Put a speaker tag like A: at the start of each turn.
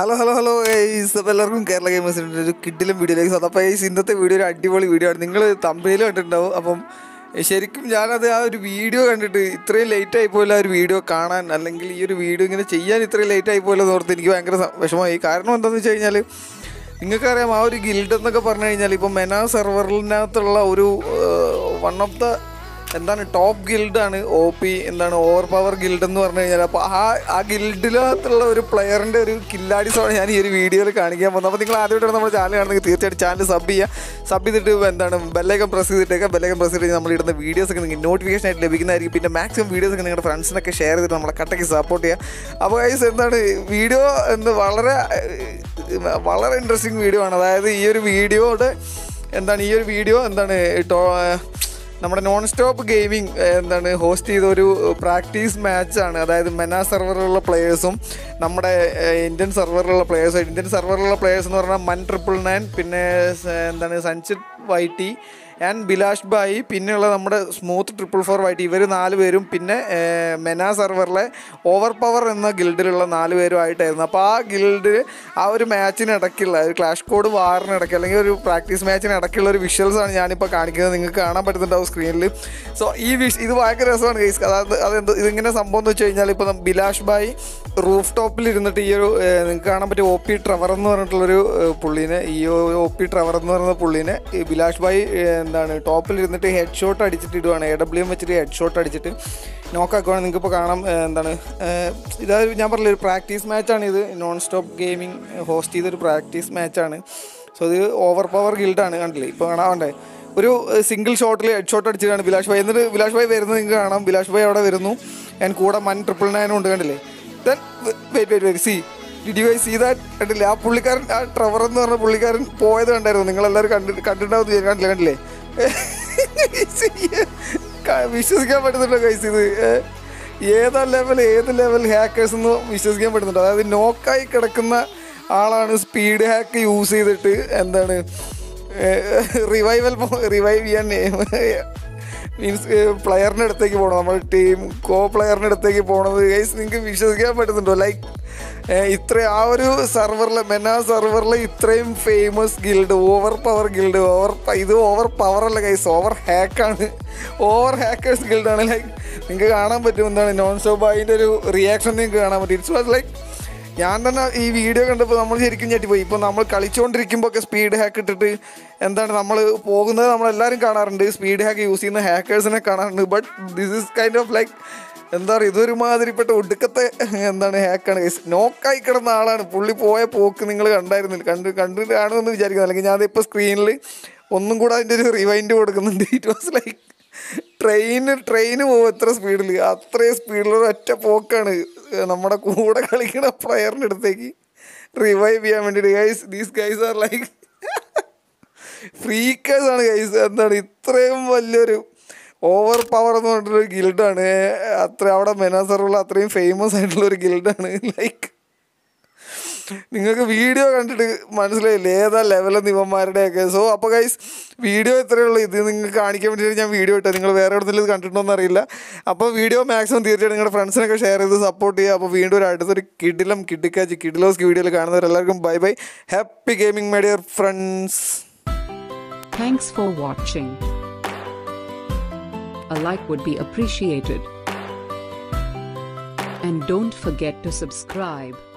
A: Hello hello hello guys അപ്പോൾ എല്ലാവർക്കും കേരള ഗെയിമേഴ്സിൻ്റെ ഒരു കിഡിലും വീഡിയോയിലേക്ക് സ്വന്തം അപ്പോൾ ഗൈസ് ഇന്നത്തെ വീഡിയോ ഒരു അടിപൊളി വീഡിയോ ആണ് നിങ്ങൾ തമ്പയിൽ കണ്ടിട്ടുണ്ടാവും അപ്പം ശരിക്കും ഞാനത് ആ ഒരു വീഡിയോ കണ്ടിട്ട് ഇത്രയും ലേറ്റ് ആയി പോയില്ല ആ ഒരു വീഡിയോ കാണാൻ അല്ലെങ്കിൽ ഈ ഒരു വീഡിയോ ഇങ്ങനെ ചെയ്യാൻ ഇത്രയും ലേറ്റ് ആയി പോയില്ല എന്ന് ഓർത്ത് എനിക്ക് ഭയങ്കര സ- വിഷമമായി കാരണം എന്താണെന്ന് വെച്ച് കഴിഞ്ഞാൽ നിങ്ങൾക്കറിയാം ആ ഒരു ഗിൽഡ് എന്നൊക്കെ പറഞ്ഞു കഴിഞ്ഞാൽ ഇപ്പം മെനാ സെർവറിനകത്തുള്ള ഒരു വൺ ഓഫ് ദ എന്താണ് ടോപ്പ് ഗിൽഡാണ് ഒ പി എന്താണ് ഓവർ പവർ ഗിൽഡ് എന്ന് പറഞ്ഞു കഴിഞ്ഞാൽ അപ്പോൾ ആ ആ ഗിൽഡിനകത്തുള്ള ഒരു പ്ലെയറിൻ്റെ ഒരു കില്ലാടിസോണ് ഞാൻ ഈ ഒരു വീഡിയോയിൽ കാണിക്കാൻ പോകുന്നത് അപ്പോൾ നിങ്ങൾ ആദ്യമായിട്ടാണ് നമ്മുടെ ചാനൽ കാണുന്നെങ്കിൽ തീർച്ചയായിട്ടും ചാനൽ സബ് ചെയ്യുക സബ് ചെയ്തിട്ട് എന്താണ് ബെല്ലൈക്കൻ പ്രസ് ചെയ്തിട്ടേക്കാം ബെല്ലൈക്കൻ പ്രസ് ചെയ്തിട്ട് നമ്മൾ ഇടുന്ന വീഡിയോസ് ഒക്കെ നിങ്ങൾക്ക് നോട്ടിഫിക്കേഷൻ ആയിട്ട് ലഭിക്കുന്നതായിരിക്കും പിന്നെ മാക്സിമം വീഡിയോസ് ഒക്കെ നിങ്ങളുടെ ഫ്രണ്ട്സിനൊക്കെ ഷെയർ ചെയ്തിട്ട് നമ്മളെ കട്ടയ്ക്ക് സപ്പോർട്ട് ചെയ്യുക അപ്പോൾ ഗൈസ് എന്താണ് വീഡിയോ എന്ന് വളരെ ഏഹ്, വളരെ ഇൻട്രസ്റ്റിംഗ് വീഡിയോ ആണ് അതായത് ഈ ഒരു വീഡിയോയുടെ എന്താണ് ഈ ഒരു വീഡിയോ എന്താണ് ടോ നമ്മുടെ നോൺ സ്റ്റോപ്പ് ഗെയിമിംഗ് എന്താണ് ഹോസ്റ്റ് ചെയ്ത ഒരു പ്രാക്ടീസ് മാച്ചാണ് അതായത് മെന സെർവറിലുള്ള പ്ലേയേഴ്സും നമ്മുടെ ഏഹ്, ഇന്ത്യൻ സെർവറിലുള്ള പ്ലേയേഴ്സും ഇന്ത്യൻ സെർവറിലുള്ള പ്ലേയേഴ്സ് എന്ന് പറഞ്ഞാൽ മൻ ട്രിപ്പിൾ നയൻ പിന്നെ സ- എന്താണ് സഞ്ജിത് വൈറ്റി ആൻഡ് ബിലാഷ് ബായി പിന്നെയുള്ള നമ്മുടെ സ്മൂത്ത് ട്രിപ്പിൾ ഫോർ വൈറ്റി ഇവർ നാല് പേരും പിന്നെ ഏഹ്, മെന സെർവറിലെ ഓവർ പവർ എന്ന ഗിൽഡിലുള്ള നാല് പേരും ആയിട്ടായിരുന്നു അപ്പോൾ ആ ഗിൽഡ് ആ ഒരു മാച്ചിന് ഇടയ്ക്കുള്ള ഒരു ക്ലാഷ് കോഡ് വാറിന് ഇടയ്ക്ക് അല്ലെങ്കിൽ ഒരു പ്രാക്ടീസ് മാച്ചിന് ഇടയ്ക്കുള്ള ഒരു വിഷ്വൽസ് ആണ് ഞാനിപ്പോൾ കാണിക്കുന്നത് നിങ്ങൾക്ക് കാണാൻ പറ്റുന്നുണ്ടാവും സ്ക്രീനിൽ സോ ഈ വിഷ് ഇത് ഭയങ്കര രസമാണ് ഗൈസ് അതായത് അതെന്ത് ഇതിങ്ങനെ സംഭവം എന്ന് വെച്ച് കഴിഞ്ഞാൽ ഇപ്പോൾ ബിലാഷ് ബായി റൂഫ് ടോപ്പിൽ ഇരുന്നിട്ട് ഈ ഒരു ഏഹ്, നിങ്ങൾക്ക് കാണാൻ പറ്റിയ ഒ പി ട്രവർ എന്ന് പറഞ്ഞിട്ടുള്ളൊരു ഏഹ്, പുള്ളീനെ ഈ ഒ പി ട്രവർ എന്ന് പറയുന്ന പുള്ളീനെ ഈ ബിലാഷ് ബായി ഏഹ്, എന്താണ് ടോപ്പിൽ ഇരുന്നിട്ട് ഹെഡ് ഷോട്ട് അടിച്ചിട്ട് ഇടുവാണ് എ ഡബ്ല്യു എം വെച്ചിട്ട് ഹെഡ് ഷോട്ട് അടിച്ചിട്ട് നോക്കാക്കുവാണ് നിങ്ങൾക്ക് ഇപ്പോൾ കാണാം ഏഹ്, എന്താണ് ഏഹ്, ഇതായത് ഞാൻ പറഞ്ഞില്ല ഒരു പ്രാക്ടീസ് മാച്ചാണ് ഇത് നോൺ സ്റ്റോപ്പ് ഗെയിമിംഗ് ഹോസ്റ്റ് ചെയ്തൊരു പ്രാക്ടീസ് മാച്ചാണ് സോ ഇത് ഓവർ പവർ ഗിൽഡാണ് കണ്ടില്ലേ ഇപ്പോൾ കാണാണ്ടേ ഒരു സിംഗിൾ ഷോട്ടിൽ ഹെഡ് ഷോട്ട് അടിച്ചിട്ടാണ് ബിലാഷ് ഭായ് എന്നിട്ട് ബിലാഷ് ഭായ് വരുന്നത് നിങ്ങൾക്ക് കാണാം ബിലാഷ് ഭായ് അവിടെ വരുന്നു ഞാൻ കൂടെ മൻ ട്രിപ്പിൾ നയനും ഉണ്ട് കണ്ടില്ലേ then wait wait wait see did you I see that കണ്ടില്ലേ ആ പുള്ളിക്കാരൻ ആ ട്രവർ എന്ന് പറഞ്ഞ പുള്ളിക്കാരൻ പോയത് കണ്ടായിരുന്നു നിങ്ങളെല്ലാവരും കണ്ടി കണ്ടിട്ടുണ്ടാവും എന്ന് കണ്ടില്ലേ കണ്ടില്ലേ ക- വിശ്വസിക്കാൻ പറ്റുന്നുണ്ടോ കൈസ് ഇത് ഏ? ഏതാ ലെവൽ ഏത് ലെവൽ ഹാക്കേഴ്സ് എന്ന് വിശ്വസിക്കാൻ പറ്റുന്നുണ്ടോ അതായത് നോക്കായി കിടക്കുന്ന ആളാണ് സ്പീഡ് ഹാക്ക് യൂസ് ചെയ്തിട്ട് എന്താണ് റിവൈവൽ റിവൈവ് ചെയ്യാൻ മീൻസ് പ്ലെയറിൻ്റെ അടുത്തേക്ക് പോകണം നമ്മുടെ ടീം കോ പ്ലെയറിൻ്റെ അടുത്തേക്ക് പോകണത് ഗൈസ് നിങ്ങൾക്ക് വിശ്വസിക്കാൻ പറ്റുന്നുണ്ടോ ലൈക്ക് ഇത്ര ആ ഒരു സെർവറിലെ മെനാ സെർവറിലെ ഇത്രയും famous guild over power guild over ഇത് ഓവർ പവർ അല്ല ഗൈസ് ഓവർ ഹാക്കാണ് ഓവർ ഹാക്കേഴ്സ് ഗിൽഡാണ് ലൈക്ക് നിങ്ങൾക്ക് കാണാൻ പറ്റും എന്താണ് നോൺ സ്റ്റോപ്പ് അതിൻ്റെ ഒരു റിയാക്ഷൻ നിങ്ങൾക്ക് കാണാൻ പറ്റും ഇറ്റ്സ് വാസ് ലൈക്ക് ഞാൻ തന്നെ ഈ വീഡിയോ കണ്ടപ്പോൾ നമ്മൾ ശരിക്കും ഞെട്ടിപ്പോയി ഇപ്പോൾ നമ്മൾ കളിച്ചുകൊണ്ടിരിക്കുമ്പോൾ ഒക്കെ സ്പീഡ് ഹാക്ക് ഇട്ടിട്ട് എന്താണ് നമ്മൾ പോകുന്നത് നമ്മളെല്ലാവരും കാണാറുണ്ട് സ്പീഡ് ഹാക്ക് യൂസ് ചെയ്യുന്ന ഹാക്കേഴ്സിനെ കാണാറുണ്ട് but this is kind of like എന്താ പറയുക ഇതൊരു മാതിരിപ്പെട്ട ഒടുക്കത്തെ എന്താണ് ഹാക്കാണ് നോക്കായി കിടന്ന ആളാണ് പുള്ളി പോയ പോക്ക് നിങ്ങൾ കണ്ടായിരുന്നില്ല കണ്ട് കണ്ടിട്ട് കാണുമെന്ന് വിചാരിക്കുന്നു അല്ലെങ്കിൽ ഞാൻ ഇപ്പോൾ സ്ക്രീനിൽ ഒന്നും കൂടെ അതിൻ്റെ ഒരു റിവൈൻഡ് കൊടുക്കുന്നുണ്ട് it was like train train പോകും എത്ര സ്പീഡിൽ അത്രയും സ്പീഡിലുള്ള ഒറ്റ പോക്കാണ് നമ്മുടെ കൂടെ കളിക്കുന്ന പ്ലെയറിൻ്റെ അടുത്തേക്ക് റിവൈവ് ചെയ്യാൻ വേണ്ടിയിട്ട് guys these guys are like freakers ആണ് ഗൈസ് എന്താണ് ഇത്രയും വലിയൊരു ഓവർ പവർ എന്ന് പറഞ്ഞിട്ടൊരു ഗിൽഡാണ് അത്ര അവിടെ മെനാസറുള്ള അത്രയും ഫേമസ് ആയിട്ടുള്ള ഒരു ഗിൽഡാണ് ലൈക്ക് നിങ്ങൾക്ക് വീഡിയോ കണ്ടിട്ട് മനസ്സിലായില്ലേ ഏതാ ലെവലെന്ന് ഇവന്മാരുടെയൊക്കെ സോ അപ്പോൾ ഗൈസ് വീഡിയോ ഇത്രയേ ഉള്ളൂ ഇത് നിങ്ങൾക്ക് കാണിക്കാൻ വേണ്ടിയിട്ട് ഞാൻ വീഡിയോ ഇട്ടത് നിങ്ങൾ വേറെ എവിടെയെങ്കിലും ഇത് കണ്ടിട്ടുണ്ടോ അറിയില്ല അപ്പോൾ വീഡിയോ മാക്സിമം തീർച്ചയായിട്ടും നിങ്ങളുടെ ഫ്രണ്ട്സിനൊക്കെ ഷെയർ ചെയ്ത് സപ്പോർട്ട് ചെയ്യുക അപ്പോൾ വീണ്ടും ഒരു അടുത്തൊരു കിഡിലം കിഡിക്കാച്ച് കിഡിലോസ് വീഡിയോയിൽ കാണുന്നവരെല്ലാവർക്കും bye bye happy gaming my dear friends
B: Thanks for watching. A like would be appreciated. And don't forget to subscribe.